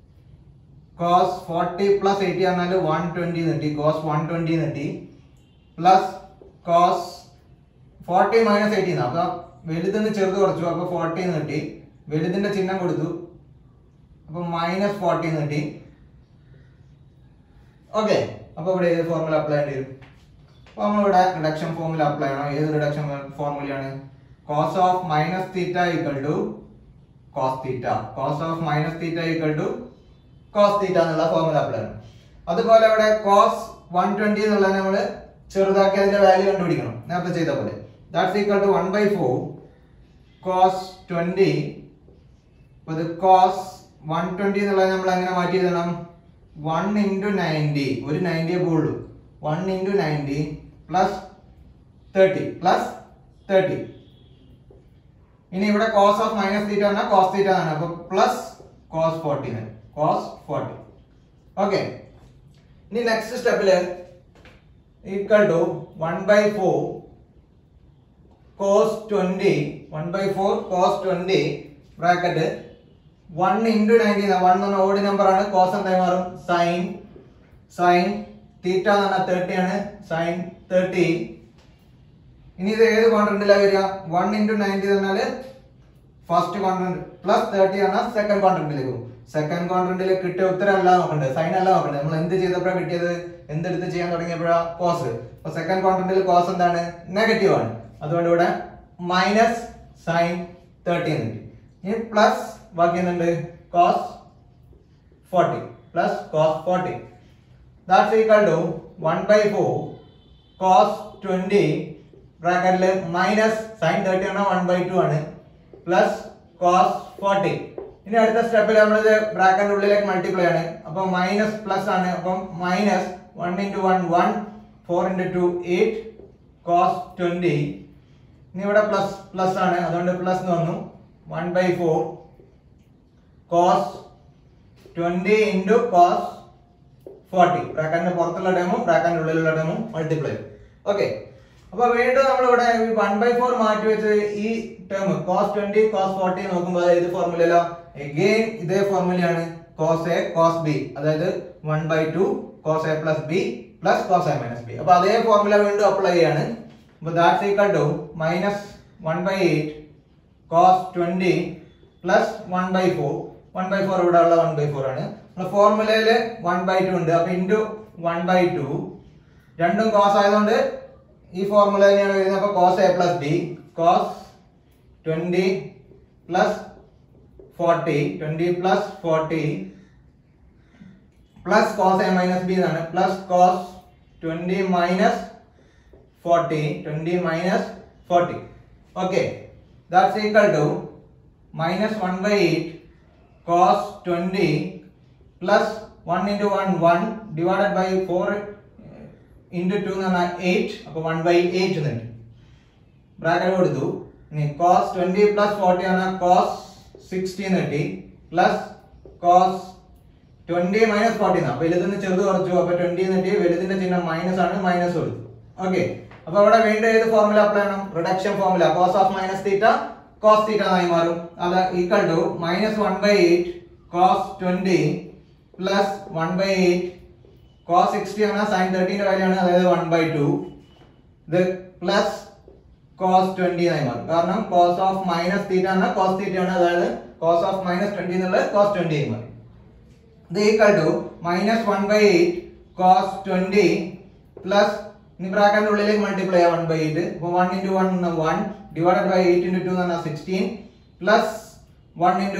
കോസ് ഫോർട്ടി പ്ലസ് എയ്റ്റി പറഞ്ഞാൽ വൺ ട്വന്റി കിട്ടി കോസ് വൺ ട്വന്റി കിട്ടി പ്ലസ് കോസ് ഫോർട്ടി മൈനസ് എയ്റ്റീന്ന് അപ്പൊ വലുതെന്ന് ചെറുത് കുറച്ചു അപ്പൊ ഫോർട്ടീന്ന് കിട്ടി വലുതിന്റെ ചിഹ്നം കൊടുത്തു അപ്പൊ മൈനസ് ഫോർട്ടീന്ന് കിട്ടി ഓക്കെ അപ്പൊ ഇവിടെ ഏത് ഫോർമുല അപ്ലൈ ചെയ്യേണ്ടി വരും അപ്പൊ നമ്മളിവിടെ റിഡക്ഷൻ ഫോർമുല അപ്ലൈ ചെയ്യണം ഏത് റിഡക്ഷൻ ഫോർമുലയാണ് cos of minus theta equal to cos theta cos of minus theta equal to cos theta എന്നുള്ള ഫോർമുല അപ്ലൈ ചെയ്യണം അതുപോലെ ഇവിടെ കോസ് വൺ ട്വന്റി എന്നുള്ളത് നമ്മൾ ചെറുതാക്കി അതിന്റെ വാല്യൂ കണ്ടുപിടിക്കണം നേരത്തെ ചെയ്ത പോലെ that's equal to one by four cos twenty ഇത് കോസ് വൺ ട്വന്റി എന്നുള്ളത് നമ്മൾ എങ്ങനെ മാറ്റി എഴുതണം വൺ ഇൻറ്റു നയൻറ്റി ഒരു നയൻറ്റിയെ പോകുള്ളൂ one into ninety plus thirty plus thirty ഇനി ഇവിടെ കോസ് ഓഫ് മൈനസ് തീറ്റ പറഞ്ഞാൽ കോസ് തീറ്റ ആണ് അപ്പൊ plus cos forty cos forty okay ഇനി നെക്സ്റ്റ് സ്റ്റെപ്പില് equal to one by four cos twenty one by four cos twenty bracket one into ninety one എന്ന odd number ആണ് cos എന്തായി മാറും sign sine theta എന്ന് പറഞ്ഞാൽ തേർട്ടി ആണ് sine thirty ഇനി ഇത് ഏത് ക്വാഡ്രന്റിലാണ് വരിക വൺ ഇൻറ്റു നയൻറ്റി പറഞ്ഞാല് ഫസ്റ്റ് ക്വാഡ്രന്റ് പ്ലസ് തേർട്ടി ആണ് സെക്കൻഡ് ക്വാഡ്രന്റിലേക്ക് പോകും സെക്കൻഡ് ക്വാഡ്രന്റിൽ കിട്ടിയ ഉത്തരം അല്ല നോക്കണ്ടേ സൈൻ അല്ല നോക്കണ്ടേ നമ്മൾ എന്ത് ചെയ്തപ്പോഴാണ് കിട്ടിയത് എന്തെടുത്ത് ചെയ്യാൻ തുടങ്ങിയപ്പോഴാ കോസ് അപ്പൊ സെക്കൻഡ് ക്വാഡ്രന്റിൽ കോസ് എന്താണ് നെഗറ്റീവ് ആണ് അതുകൊണ്ട് ഇവിടെ മൈനസ് സൈൻ തേർട്ടി എന്ന് കിട്ടി ഇനി പ്ലസ് ബാക്കി എന്തുണ്ട് cos forty plus cos forty that's equal to one by four cos twenty ബ്രാക്കറ്റില് മൈനസ് സൈൻ തേർട്ടി ആണ് വൺ ബൈ ടു ആണ് പ്ലസ് കോസ് ഫോർട്ടി ഇനി അടുത്ത സ്റ്റെപ്പിൽ നമ്മളിത് ബ്രാക്കറ്റിന്റെ ഉള്ളിലേക്ക് മൾട്ടിപ്ലൈ ആണ് അപ്പൊ മൈനസ് പ്ലസ് ആണ് അപ്പം minus one into one one four into two eight cos twenty ഇനി ഇവിടെ പ്ലസ് പ്ലസ് ആണ് അതുകൊണ്ട് പ്ലസ് എന്ന് വന്നു one by four cos twenty into cos forty ബ്രാക്കറ്റിന്റെ പുറത്തുള്ള ടേമും ബ്രാക്കറ്റിന്റെ ഉള്ളിലുള്ള ടേമും മൾട്ടിപ്ലൈ ഓക്കെ അപ്പൊ വീണ്ടും നമ്മൾ ഇവിടെ വൺ ബൈ ഫോർ മാറ്റി വെച്ച് ഈ term cos twenty cos forty നോക്കുമ്പോൾ ഏത് ഫോർമുലയിലോ എഗെയിൻ ഇതേ ഫോർമുലയാണ് കോസ് എ കോസ് ബി അതായത് one by two cos A plus B plus cos A minus B അപ്പൊ അതേ ഫോർമുല വീണ്ടും അപ്ലൈ ചെയ്യാണ് അപ്പൊ that's equal to minus one by eight cos twenty plus one by four one by four ഇവിടെ ഉള്ള one by four ആണ് ഫോർമുലയില് one by two ഉണ്ട് അപ്പൊ ഇൻറ്റു വൺ ബൈ ടു രണ്ടും കോസ് ആയതുകൊണ്ട് ഈ ഫോർമുല തന്നെയാണ് വരുന്നത് അപ്പൊ cos A plus B cos twenty plus forty twenty plus forty plus cos A minus B എന്നാണ് plus cos twenty minus forty twenty minus forty okay that's equal to minus one by eight cos twenty plus one into one one divided by four into two എന്ന് പറഞ്ഞാൽ eight അപ്പോൾ one by eight എന്ന് കിട്ടി bracket കൊടുത്തു ഇനി cos twenty plus forty ആണ് cos sixty കിട്ടി plus cos twenty minus forty എന്നാ വലുതിന് ചെറുത് കുറച്ചു അപ്പൊ ട്വന്റി കിട്ടി വലുതിന്റെ ചിഹ്നം മൈനസ് ആണ് മൈനസ് കൊടുത്തു ഓക്കെ അപ്പൊ ഇവിടെ വീണ്ടും ഏത് ഫോർമുല അപ്ലൈ ചെയ്യണം reduction formula cos of minus theta cos theta എന്നായി മാറും അത് equal to minus one by eight cos twenty plus one by eight cos sixty ആണ് സൈൻ തേർട്ടീന്റെ വാല്യൂ അതായത് വൺ ബൈ ടു ഇത് പ്ലസ് കോസ് ട്വന്റി ആയി മാറും കാരണം കോസ് ഓഫ് മൈനസ് തീറ്റ ആണ് കോസ് തീറ്റ ആണ് അതായത് കോസ് ഓഫ് മൈനസ് ട്വന്റി എന്നുള്ളത് കോസ് ട്വന്റി ആയി മാറി ഇത് equal to minus one by eight cos twenty plus ഇനി ബ്രാക്കറ്റിന്റെ ഉള്ളിലേക്ക് മൾട്ടിപ്ലൈ ചെയ്യാം വൺ ബൈ എയ്റ്റ് അപ്പൊ one into one one divided by eight into two എന്ന് പറഞ്ഞാൽ sixteen plus one into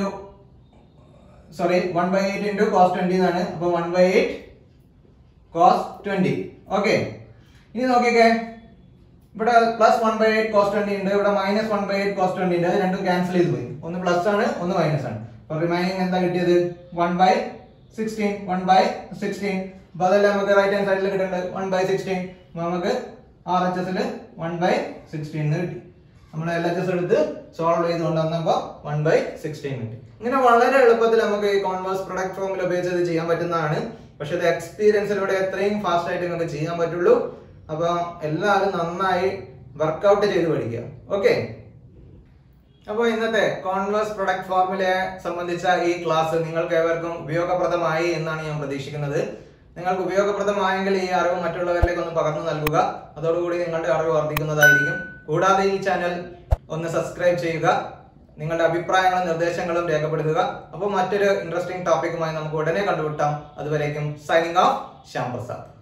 sorry one by eight into cos twenty എന്നാണ് അപ്പൊ one by eight cos twenty okay ഇനി നോക്കിക്കേ ഇവിടെ plus one by eight cos twenty ഉണ്ട് ഇവിടെ minus one by eight cos twenty ഉണ്ട് അത് രണ്ടും ക്യാൻസൽ ചെയ്ത് പോയി ഒന്ന് പ്ലസ് ആണ് ഒന്ന് മൈനസ് ആണ് അപ്പൊ റിമൈനിങ് എന്താ കിട്ടിയത് one by sixteen one by sixteen അപ്പൊ അതെല്ലാം നമുക്ക് റൈറ്റ് ഹാൻഡ് സൈഡിൽ കിട്ടുന്നുണ്ട് വൺ ബൈ സിക്സ്റ്റീൻ നമുക്ക് ആർ എച്ച് എസിൽ വൺ ബൈ സിക്സ്റ്റീൻ കിട്ടി നമ്മൾ എൽ എച്ച് എസ് എടുത്ത് സോൾവ് ചെയ്തുകൊണ്ട് വന്നപ്പോൾ വൺ ബൈ സിക്സ്റ്റീൻ കിട്ടി ഇങ്ങനെ വളരെ എളുപ്പത്തിൽ നമുക്ക് ഈ കോൺവേഴ്സ് പ്രൊഡക്റ്റ് ഫോമിൽ ഉപയോഗിച്ച് ഇത് ചെയ്യാൻ പറ്റുന്നതാണ് പക്ഷെ ഇത് എക്സ്പീരിയൻസിലൂടെ എത്രയും ഫാസ്റ്റ് ആയിട്ട് നിങ്ങൾക്ക് ചെയ്യാൻ പറ്റുള്ളൂ അപ്പൊ എല്ലാവരും നന്നായി വർക്കൗട്ട് ചെയ്ത് പഠിക്കുക ഓക്കെ അപ്പോൾ ഇന്നത്തെ കോൺവേഴ്സ് പ്രൊഡക്റ്റ് ഫോർമുലയെ സംബന്ധിച്ച ഈ ക്ലാസ് നിങ്ങൾക്ക് ഏവർക്കും ഉപയോഗപ്രദമായി എന്നാണ് ഞാൻ പ്രതീക്ഷിക്കുന്നത് നിങ്ങൾക്ക് ഉപയോഗപ്രദമായെങ്കിൽ ഈ അറിവ് മറ്റുള്ളവരിലേക്ക് ഒന്ന് പകർന്നു നൽകുക അതോടുകൂടി നിങ്ങളുടെ അറിവ് വർദ്ധിക്കുന്നതായിരിക്കും കൂടാതെ ഈ ചാനൽ ഒന്ന് സബ്സ്ക്രൈബ് ചെയ്യുക നിങ്ങളുടെ അഭിപ്രായങ്ങളും നിർദ്ദേശങ്ങളും രേഖപ്പെടുത്തുക അപ്പോൾ മറ്റൊരു ഇൻട്രസ്റ്റിംഗ് ടോപ്പിക്കുമായി നമുക്ക് ഉടനെ കണ്ടുമുട്ടാം അതുവരേക്കും സൈനിങ് ഓഫ് ശ്യാം പ്രസാദ്